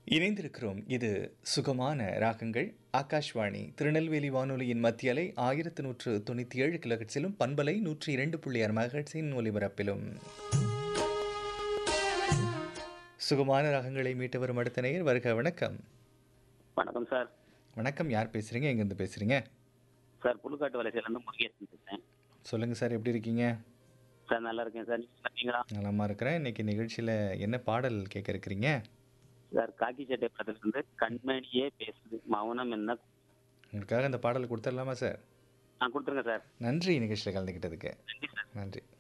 இணைந்திருக்கிறோம் இது சுகமான ராகங்கள் ஆகாஷ்வாணி திருநெல்வேலி வானொலியின் மத்திய அலை ஆயிரத்து நூற்று தொண்ணூற்றி ஏழு கிலோஹெட்ஸிலும் பண்பலை நூற்றி இரண்டு புள்ளி ஆறு மெகாஹெட்ஸின் ஒலிபரப்பிலும் சுகமான ராகங்களை மீட்டு வரும் அடுத்த நேயர் வருக வணக்கம் வணக்கம் சார் வணக்கம் யார் பேசுறீங்க எங்கேருந்து பேசுறீங்க சார் புழுக்காட்டு வலைசிலேருந்து முருகேசன் பேசுகிறேன் சொல்லுங்க சார் எப்படி இருக்கீங்க சார் நல்லா இருக்கேன் சார் நீங்கள் இருக்கீங்களா நலமா இருக்கிறேன் இன்னைக்கு நிகழ்ச்சியில் என்ன பாடல் கேட்க இருக்கிறீங்க சார் காக்கி சட்டை படத்துலேருந்து கண்மணியே பேசுது மௌனம் என்ன உங்களுக்காக அந்த பாடல் கொடுத்துடலாமா சார் ஆ கொடுத்துருங்க சார் நன்றி நிகழ்ச்சியில் கலந்துக்கிட்டதுக்கு நன்றி சார் நன்றி